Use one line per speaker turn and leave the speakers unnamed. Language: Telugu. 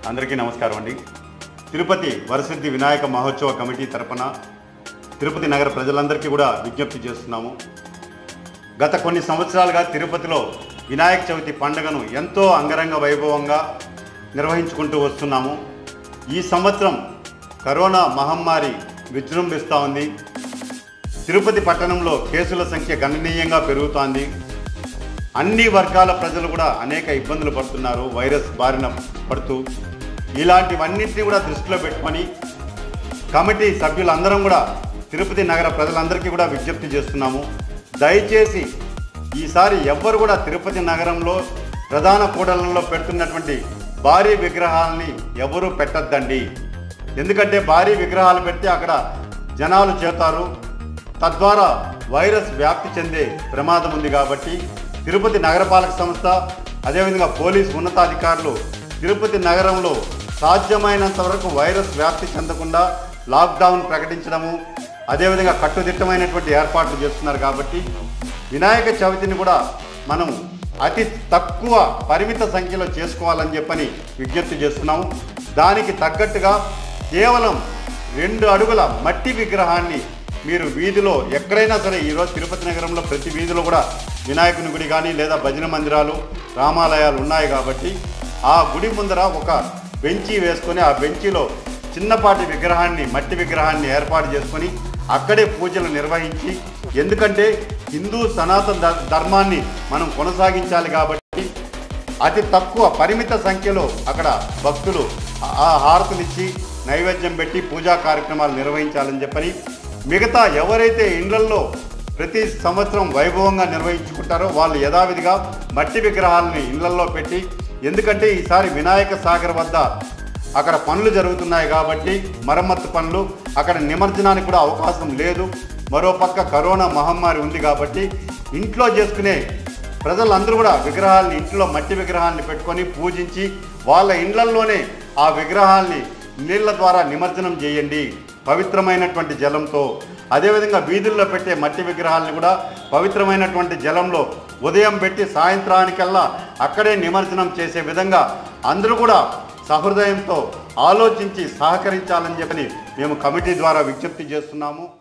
అందరికీ నమస్కారం అండి తిరుపతి వరసిద్ధి వినాయక మహోత్సవ కమిటీ తరపున తిరుపతి నగర ప్రజలందరికీ కూడా విజ్ఞప్తి చేస్తున్నాము గత కొన్ని సంవత్సరాలుగా తిరుపతిలో వినాయక చవితి పండుగను ఎంతో అంగరంగ వైభవంగా నిర్వహించుకుంటూ వస్తున్నాము ఈ సంవత్సరం కరోనా మహమ్మారి విజృంభిస్తూ ఉంది తిరుపతి పట్టణంలో కేసుల సంఖ్య గణనీయంగా పెరుగుతోంది అన్ని వర్గాల ప్రజలు కూడా అనేక ఇబ్బందులు పడుతున్నారు వైరస్ బారిన పడుతూ ఇలాంటివన్నింటినీ కూడా దృష్టిలో పెట్టుకొని కమిటీ సభ్యులందరం కూడా తిరుపతి నగర ప్రజలందరికీ కూడా విజ్ఞప్తి చేస్తున్నాము దయచేసి ఈసారి ఎవ్వరు కూడా తిరుపతి నగరంలో ప్రధాన కూడళ్లలో పెడుతున్నటువంటి భారీ విగ్రహాలని ఎవరూ పెట్టద్దండి ఎందుకంటే భారీ విగ్రహాలు పెడితే అక్కడ జనాలు చేరుతారు తద్వారా వైరస్ వ్యాప్తి చెందే ప్రమాదం ఉంది కాబట్టి తిరుపతి నగరపాలక సంస్థ అదేవిధంగా పోలీస్ ఉన్నతాధికారులు తిరుపతి నగరంలో సాధ్యమైనంత వరకు వైరస్ వ్యాప్తి చెందకుండా లాక్డౌన్ ప్రకటించడము అదేవిధంగా కట్టుదిట్టమైనటువంటి ఏర్పాట్లు చేస్తున్నారు కాబట్టి వినాయక చవితిని కూడా మనం అతి తక్కువ పరిమిత సంఖ్యలో చేసుకోవాలని చెప్పని విజ్ఞప్తి చేస్తున్నాము దానికి తగ్గట్టుగా కేవలం రెండు అడుగుల మట్టి విగ్రహాన్ని మీరు వీధిలో ఎక్కడైనా సరే ఈరోజు తిరుపతి నగరంలో ప్రతి వీధిలో కూడా వినాయకుని గుడి కానీ లేదా భజన మందిరాలు రామాలయాలు ఉన్నాయి కాబట్టి ఆ గుడి ముందర ఒక బెంచి వేసుకొని ఆ బెంచిలో చిన్నపాటి విగ్రహాన్ని మట్టి విగ్రహాన్ని ఏర్పాటు చేసుకొని అక్కడే పూజలు నిర్వహించి ఎందుకంటే హిందూ సనాతన ధ- ధర్మాన్ని మనం కొనసాగించాలి కాబట్టి అతి తక్కువ పరిమిత సంఖ్యలో అక్కడ భక్తులు ఆ హారతులిచ్చి నైవేద్యం పెట్టి పూజా కార్యక్రమాలు నిర్వహించాలని చెప్పని మిగతా ఎవరైతే ఇండ్లల్లో ప్రతి సంవత్సరం వైభవంగా నిర్వహించుకుంటారో వాళ్ళు యథావిధిగా మట్టి విగ్రహాలని ఇళ్లల్లో పెట్టి ఎందుకంటే ఈసారి వినాయక సాగర్ వద్ద అక్కడ పనులు జరుగుతున్నాయి కాబట్టి మరమ్మత్తు పనులు అక్కడ నిమజ్జనానికి కూడా అవకాశం లేదు మరోపక్క కరోనా మహమ్మారి ఉంది కాబట్టి ఇంట్లో చేసుకునే ప్రజలందరూ కూడా విగ్రహాలని ఇంట్లో మట్టి విగ్రహాలని పెట్టుకొని పూజించి వాళ్ళ ఇండ్లల్లోనే ఆ విగ్రహాల్ని నీళ్ళ ద్వారా నిమజ్జనం చేయండి పవిత్రమైనటువంటి జలంతో అదేవిధంగా వీధుల్లో పెట్టే మట్టి విగ్రహాలను కూడా పవిత్రమైనటువంటి జలంలో ఉదయం పెట్టి సాయంత్రానికల్లా అక్కడే నిమజ్జనం చేసే విధంగా అందరూ కూడా సహృదయంతో ఆలోచించి సహకరించాలని చెప్పని మేము కమిటీ ద్వారా విజ్ఞప్తి చేస్తున్నాము